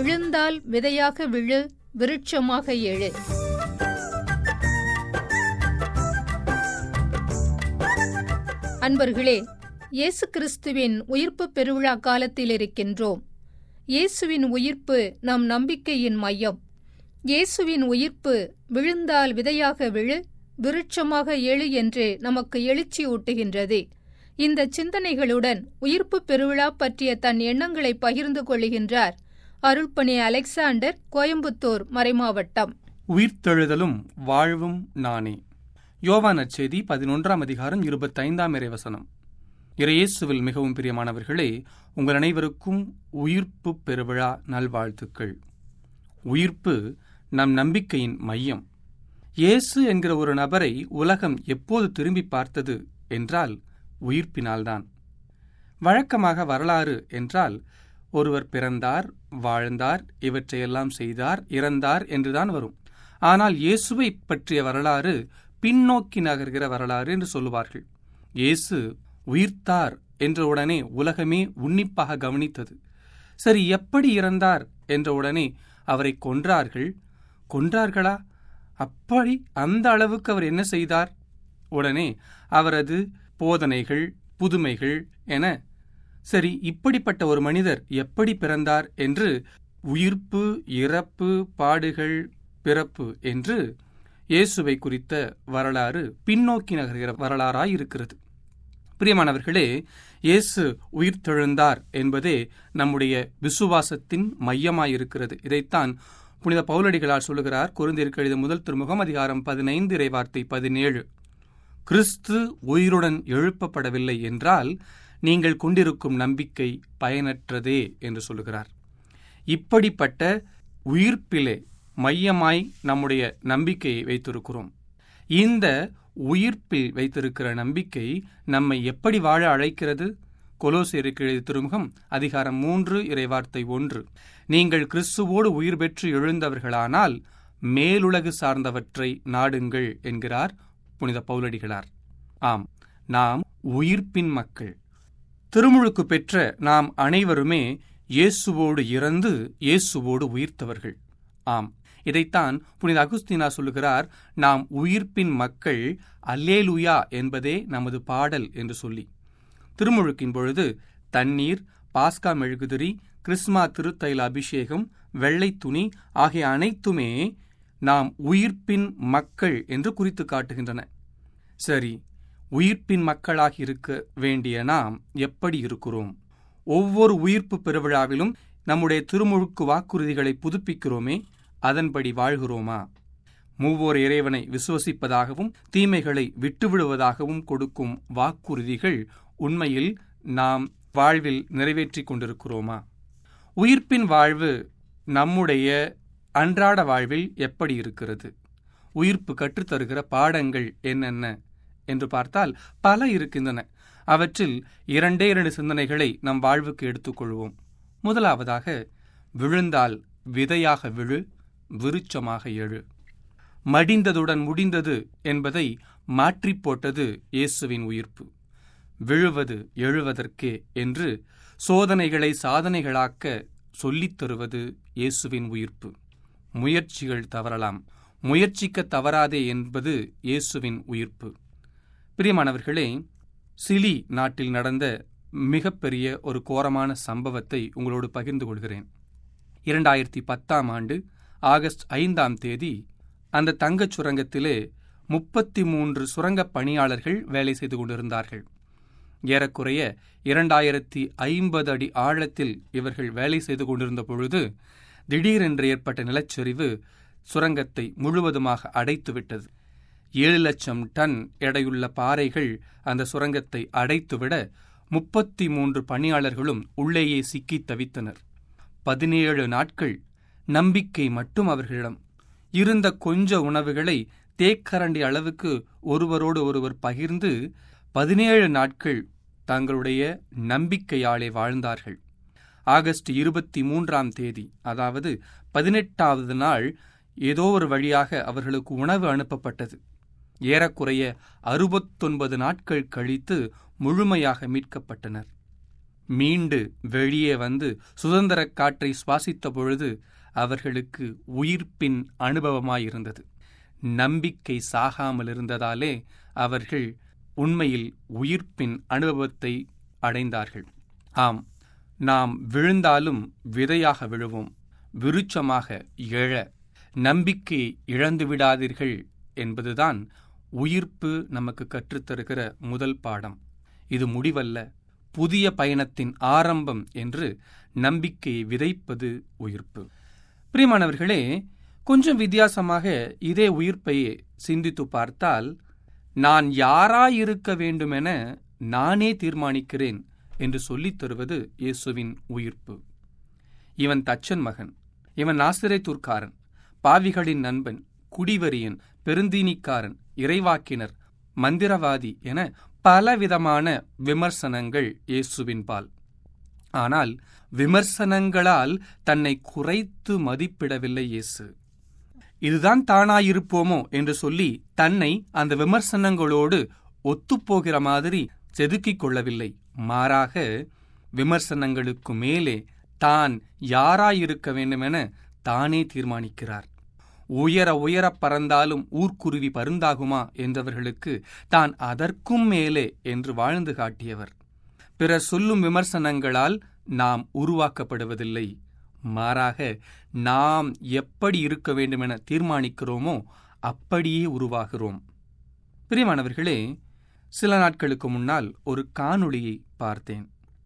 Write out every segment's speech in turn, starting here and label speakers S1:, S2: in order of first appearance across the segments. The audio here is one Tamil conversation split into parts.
S1: விழுந்தால் விதையாக விழு விருட்சமாக எழு அன்பர்களே இயேசு கிறிஸ்துவின் உயிர்ப்பு பெருவிழா காலத்தில் இருக்கின்றோம் இயேசுவின் உயிர்ப்பு நம் நம்பிக்கையின் மையம் இயேசுவின் உயிர்ப்பு விழுந்தால் விதையாக விழு விருட்சமாக எழு என்று நமக்கு எழுச்சி ஊட்டுகின்றது இந்த சிந்தனைகளுடன் உயிர்ப்பு பெருவிழா பற்றிய தன் எண்ணங்களை பகிர்ந்து கொள்ளுகின்றார் அருள்பணி அலெக்சாண்டர் கோயம்புத்தூர் மறைமாவட்டம்
S2: உயிர்த்தெழுதலும் வாழ்வும் நானே யோவான் நற்செய்தி பதினொன்றாம் அதிகாரம் இருபத்தைந்தாம் இறைவசனம் இறையேசுவில் மிகவும் பிரியமானவர்களே உங்கள் அனைவருக்கும் உயிர்ப்பு பெருவிழா நல்வாழ்த்துக்கள் உயிர்ப்பு நம் நம்பிக்கையின் மையம் இயேசு என்கிற ஒரு நபரை உலகம் எப்போது திரும்பி பார்த்தது என்றால் உயிர்ப்பினால்தான் வழக்கமாக வரலாறு என்றால் ஒருவர் பிறந்தார் வாழ்ந்தார் இவற்றையெல்லாம் செய்தார் இறந்தார் என்றுதான் வரும் ஆனால் இயேசுவை பற்றிய வரலாறு பின்னோக்கி நகர்கிற வரலாறு என்று சொல்லுவார்கள் இயேசு உயிர்த்தார் என்ற உடனே உலகமே உன்னிப்பாக கவனித்தது சரி எப்படி இறந்தார் என்ற உடனே அவரை கொன்றார்கள் கொன்றார்களா அப்படி அந்த அளவுக்கு அவர் என்ன செய்தார் உடனே அவரது போதனைகள் புதுமைகள் என சரி இப்படிப்பட்ட ஒரு மனிதர் எப்படி பிறந்தார் என்று உயிர்ப்பு இறப்பு பாடுகள் பிறப்பு என்று இயேசுவை குறித்த வரலாறு பின்னோக்கி நகர்கிற வரலாறாய் இருக்கிறது பிரியமானவர்களே இயேசு உயிர்த்தெழுந்தார் என்பதே நம்முடைய விசுவாசத்தின் மையமாயிருக்கிறது இதைத்தான் புனித பவுலடிகளார் சொல்லுகிறார் குருந்திற்கு எழுத முதல் திருமுகம் அதிகாரம் பதினைந்து இறைவார்த்தை பதினேழு கிறிஸ்து உயிருடன் எழுப்பப்படவில்லை என்றால் நீங்கள் கொண்டிருக்கும் நம்பிக்கை பயனற்றதே என்று சொல்லுகிறார் இப்படிப்பட்ட உயிர்ப்பிலே மையமாய் நம்முடைய நம்பிக்கையை வைத்திருக்கிறோம் இந்த உயிர்ப்பில் வைத்திருக்கிற நம்பிக்கை நம்மை எப்படி வாழ அழைக்கிறது கொலோசேருக்கு எழுதி திருமுகம் அதிகாரம் மூன்று இறைவார்த்தை ஒன்று நீங்கள் கிறிஸ்துவோடு உயிர் பெற்று எழுந்தவர்களானால் மேலுலகு சார்ந்தவற்றை நாடுங்கள் என்கிறார் புனித பவுலடிகளார் ஆம் நாம் உயிர்ப்பின் மக்கள் திருமுழுக்கு பெற்ற நாம் அனைவருமே இயேசுவோடு இறந்து இயேசுவோடு உயிர்த்தவர்கள் ஆம் இதைத்தான் புனித அகுஸ்தினா சொல்லுகிறார் நாம் உயிர்ப்பின் மக்கள் அல்லேலுயா என்பதே நமது பாடல் என்று சொல்லி திருமுழுக்கின் பொழுது தண்ணீர் பாஸ்கா மெழுகுதிரி கிறிஸ்மா திருத்தைல அபிஷேகம் வெள்ளை துணி ஆகிய அனைத்துமே நாம் உயிர்ப்பின் மக்கள் என்று குறித்து காட்டுகின்றன சரி உயிர்ப்பின் மக்களாக இருக்க வேண்டிய நாம் எப்படி இருக்கிறோம் ஒவ்வொரு உயிர்ப்பு பெருவிழாவிலும் நம்முடைய திருமுழுக்கு வாக்குறுதிகளை புதுப்பிக்கிறோமே அதன்படி வாழ்கிறோமா மூவோர் இறைவனை விசுவசிப்பதாகவும் தீமைகளை விட்டுவிடுவதாகவும் கொடுக்கும் வாக்குறுதிகள் உண்மையில் நாம் வாழ்வில் நிறைவேற்றிக் கொண்டிருக்கிறோமா உயிர்ப்பின் வாழ்வு நம்முடைய அன்றாட வாழ்வில் எப்படி இருக்கிறது உயிர்ப்பு கற்றுத்தருகிற பாடங்கள் என்னென்ன என்று பார்த்தால் பல இருக்கின்றன அவற்றில் இரண்டே இரண்டு சிந்தனைகளை நம் வாழ்வுக்கு எடுத்துக்கொள்வோம் முதலாவதாக விழுந்தால் விதையாக விழு விருட்சமாக எழு மடிந்ததுடன் முடிந்தது என்பதை மாற்றிப் போட்டது இயேசுவின் உயிர்ப்பு விழுவது எழுவதற்கே என்று சோதனைகளை சாதனைகளாக்க சொல்லித் தருவது இயேசுவின் உயிர்ப்பு முயற்சிகள் தவறலாம் முயற்சிக்க தவறாதே என்பது இயேசுவின் உயிர்ப்பு பிரியமானவர்களே சிலி நாட்டில் நடந்த மிகப்பெரிய ஒரு கோரமான சம்பவத்தை உங்களோடு பகிர்ந்து கொள்கிறேன் இரண்டாயிரத்தி பத்தாம் ஆண்டு ஆகஸ்ட் ஐந்தாம் தேதி அந்த தங்கச் சுரங்கத்திலே முப்பத்தி மூன்று சுரங்கப் பணியாளர்கள் வேலை செய்து கொண்டிருந்தார்கள் ஏறக்குறைய இரண்டாயிரத்தி ஐம்பது அடி ஆழத்தில் இவர்கள் வேலை செய்து கொண்டிருந்த பொழுது திடீரென்று ஏற்பட்ட நிலச்சரிவு சுரங்கத்தை முழுவதுமாக அடைத்துவிட்டது ஏழு லட்சம் டன் எடையுள்ள பாறைகள் அந்த சுரங்கத்தை அடைத்துவிட முப்பத்தி மூன்று பணியாளர்களும் உள்ளேயே சிக்கித் தவித்தனர் பதினேழு நாட்கள் நம்பிக்கை மட்டும் அவர்களிடம் இருந்த கொஞ்ச உணவுகளை தேக்கரண்டி அளவுக்கு ஒருவரோடு ஒருவர் பகிர்ந்து பதினேழு நாட்கள் தங்களுடைய நம்பிக்கையாலே வாழ்ந்தார்கள் ஆகஸ்ட் இருபத்தி மூன்றாம் தேதி அதாவது பதினெட்டாவது நாள் ஏதோ ஒரு வழியாக அவர்களுக்கு உணவு அனுப்பப்பட்டது ஏறக்குறைய அறுபத்தொன்பது நாட்கள் கழித்து முழுமையாக மீட்கப்பட்டனர் மீண்டு வெளியே வந்து சுதந்திரக் காற்றை சுவாசித்த பொழுது அவர்களுக்கு உயிர்ப்பின் அனுபவமாயிருந்தது நம்பிக்கை சாகாமல் இருந்ததாலே அவர்கள் உண்மையில் உயிர்ப்பின் அனுபவத்தை அடைந்தார்கள் ஆம் நாம் விழுந்தாலும் விதையாக விழுவோம் விருட்சமாக எழ நம்பிக்கை இழந்து விடாதீர்கள் என்பதுதான் உயிர்ப்பு நமக்கு கற்றுத்தருகிற முதல் பாடம் இது முடிவல்ல புதிய பயணத்தின் ஆரம்பம் என்று நம்பிக்கையை விதைப்பது உயிர்ப்பு பிரியமானவர்களே கொஞ்சம் வித்தியாசமாக இதே உயிர்ப்பையே சிந்தித்து பார்த்தால் நான் யாராயிருக்க வேண்டுமென நானே தீர்மானிக்கிறேன் என்று சொல்லித் தருவது இயேசுவின் உயிர்ப்பு இவன் தச்சன் மகன் இவன் நாசிரைத்தூர்க்காரன் பாவிகளின் நண்பன் குடிவரியன் பெருந்தீனிக்காரன் இறைவாக்கினர் மந்திரவாதி என பலவிதமான விமர்சனங்கள் இயேசுவின் பால் ஆனால் விமர்சனங்களால் தன்னை குறைத்து மதிப்பிடவில்லை இயேசு இதுதான் தானாயிருப்போமோ என்று சொல்லி தன்னை அந்த விமர்சனங்களோடு ஒத்துப்போகிற மாதிரி செதுக்கிக் கொள்ளவில்லை மாறாக விமர்சனங்களுக்கு மேலே தான் யாராயிருக்க வேண்டுமென தானே தீர்மானிக்கிறார் உயர உயர பறந்தாலும் ஊர்க்குருவி பருந்தாகுமா என்றவர்களுக்கு தான் அதற்கும் மேலே என்று வாழ்ந்து காட்டியவர் பிறர் சொல்லும் விமர்சனங்களால் நாம் உருவாக்கப்படுவதில்லை மாறாக நாம் எப்படி இருக்க வேண்டுமென தீர்மானிக்கிறோமோ அப்படியே உருவாகிறோம் பிரியமானவர்களே சில நாட்களுக்கு முன்னால் ஒரு காணொளியை பார்த்தேன்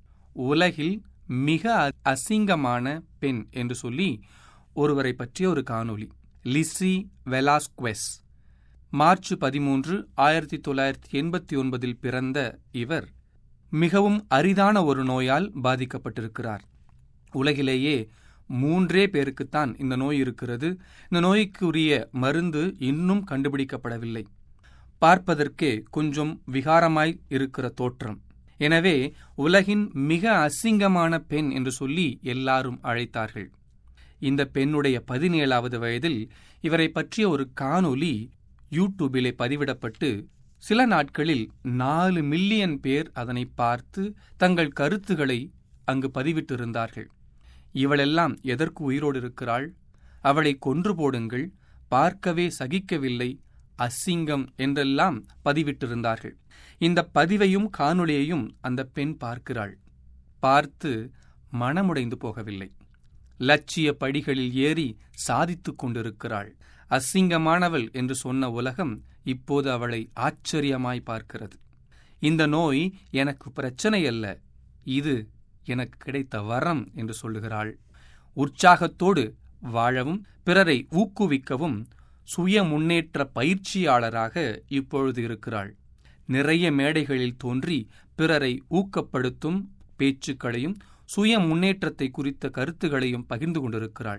S2: உலகில் மிக அசிங்கமான பெண் என்று சொல்லி ஒருவரை பற்றிய ஒரு காணொளி லிசி வெலாஸ்குவெஸ் மார்ச் பதிமூன்று ஆயிரத்தி தொள்ளாயிரத்தி எண்பத்தி ஒன்பதில் பிறந்த இவர் மிகவும் அரிதான ஒரு நோயால் பாதிக்கப்பட்டிருக்கிறார் உலகிலேயே மூன்றே பேருக்குத்தான் இந்த நோய் இருக்கிறது இந்த நோய்க்குரிய மருந்து இன்னும் கண்டுபிடிக்கப்படவில்லை பார்ப்பதற்கே கொஞ்சம் விகாரமாய் இருக்கிற தோற்றம் எனவே உலகின் மிக அசிங்கமான பெண் என்று சொல்லி எல்லாரும் அழைத்தார்கள் இந்த பெண்ணுடைய பதினேழாவது வயதில் இவரை பற்றிய ஒரு காணொலி யூடியூபிலே பதிவிடப்பட்டு சில நாட்களில் நாலு மில்லியன் பேர் அதனை பார்த்து தங்கள் கருத்துக்களை அங்கு பதிவிட்டிருந்தார்கள் இவளெல்லாம் எதற்கு உயிரோடு இருக்கிறாள் அவளை கொன்று போடுங்கள் பார்க்கவே சகிக்கவில்லை அசிங்கம் என்றெல்லாம் பதிவிட்டிருந்தார்கள் இந்த பதிவையும் காணொளியையும் அந்த பெண் பார்க்கிறாள் பார்த்து மனமுடைந்து போகவில்லை லட்சிய படிகளில் ஏறி சாதித்துக் கொண்டிருக்கிறாள் அசிங்கமானவள் என்று சொன்ன உலகம் இப்போது அவளை ஆச்சரியமாய் பார்க்கிறது இந்த நோய் எனக்கு பிரச்சனை அல்ல இது எனக்கு கிடைத்த வரம் என்று சொல்லுகிறாள் உற்சாகத்தோடு வாழவும் பிறரை ஊக்குவிக்கவும் சுய முன்னேற்ற பயிற்சியாளராக இப்பொழுது இருக்கிறாள் நிறைய மேடைகளில் தோன்றி பிறரை ஊக்கப்படுத்தும் பேச்சுக்களையும் சுய முன்னேற்றத்தை குறித்த கருத்துகளையும் பகிர்ந்து கொண்டிருக்கிறாள்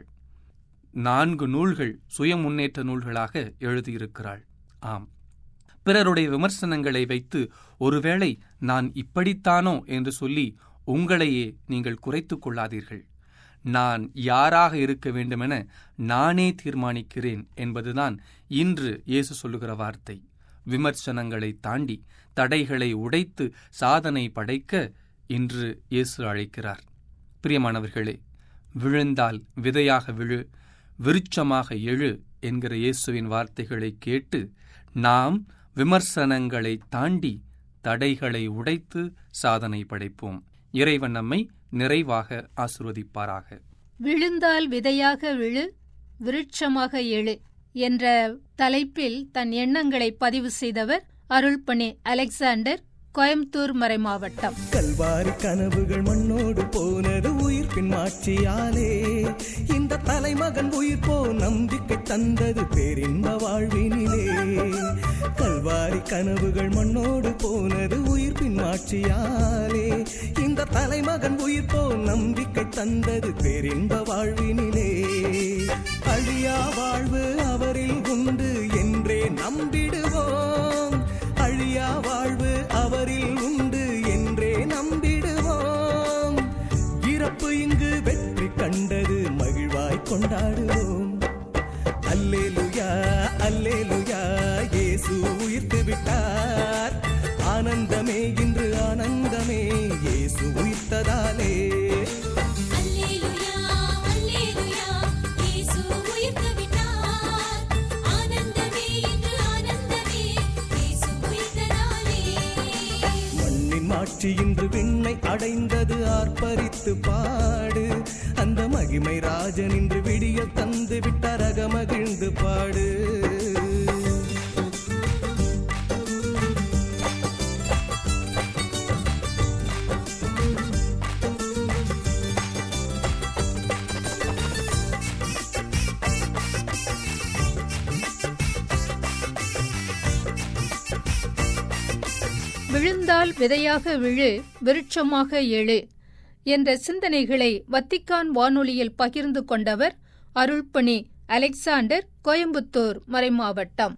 S2: நான்கு நூல்கள் சுய முன்னேற்ற நூல்களாக எழுதியிருக்கிறாள் ஆம் பிறருடைய விமர்சனங்களை வைத்து ஒருவேளை நான் இப்படித்தானோ என்று சொல்லி உங்களையே நீங்கள் குறைத்துக் கொள்ளாதீர்கள் நான் யாராக இருக்க வேண்டுமென நானே தீர்மானிக்கிறேன் என்பதுதான் இன்று இயேசு சொல்லுகிற வார்த்தை விமர்சனங்களை தாண்டி தடைகளை உடைத்து சாதனை படைக்க இன்று இயேசு அழைக்கிறார் பிரியமானவர்களே விழுந்தால் விதையாக விழு விருட்சமாக எழு என்கிற இயேசுவின் வார்த்தைகளை கேட்டு நாம் விமர்சனங்களை தாண்டி தடைகளை உடைத்து சாதனை படைப்போம் இறைவன் நம்மை நிறைவாக ஆசிர்வதிப்பாராக
S1: விழுந்தால் விதையாக விழு விருட்சமாக எழு என்ற தலைப்பில் தன் எண்ணங்களை பதிவு செய்தவர் அருள்பணி அலெக்சாண்டர் கோயம்புத்தூர் மறைமாவட்டம்
S3: கல்வாரி கனவுகள் மண்ணோடு போனது உயிர்ப்பின் மாட்சியாலே இந்த தலைமகன் உயிர் போ நம்பிக்கை தந்தது பேரின்ப வாழ்வினிலே கல்வாரி கனவுகள் மண்ணோடு போனது உயிர்ப்பின் மாட்சியாலே இந்த தலைமகன் உயிர் போ நம்பிக்கை தந்தது பேரின்ப வாழ்வினிலே அழியா வாழ்வு அவரில் உண்டு என்றே நம்பிடுவோம் அழியா வாழ்வு அவரில் உண்டு என்றே நம்பிடுவோம் இறப்பு இங்கு வெற்றி கண்டது மகிழ்வாய் கொண்டாடுவோம் அல்லேலுயா அல்லேலுயா இயேசு உயிர்த்து விட்டார் ஆனந்தமே இன்று ஆனந்தமே இயேசு உயிர்த்த வைத்ததாலே
S4: அல்லேலூயா அல்லேலூயா இயேசு உயிர்த்து விட்டார் ஆனந்தமே இன்று ஆனந்தமே இயேசு உயிர்த்ததாலே
S3: மண்ணின் மாட்சி இன்று விண்ணை அடைந்தது ஆர்ப்பரித்து பாடு அந்த மகிமை ராஜன் இன்று விடிய தந்து விட்டார் அகமகிழ்ந்து பாடு
S1: விழுந்தால் விதையாக விழு விருட்சமாக எழு என்ற சிந்தனைகளை வத்திக்கான் வானொலியில் பகிர்ந்து கொண்டவர் அருள்பணி அலெக்சாண்டர் கோயம்புத்தூர் மறைமாவட்டம்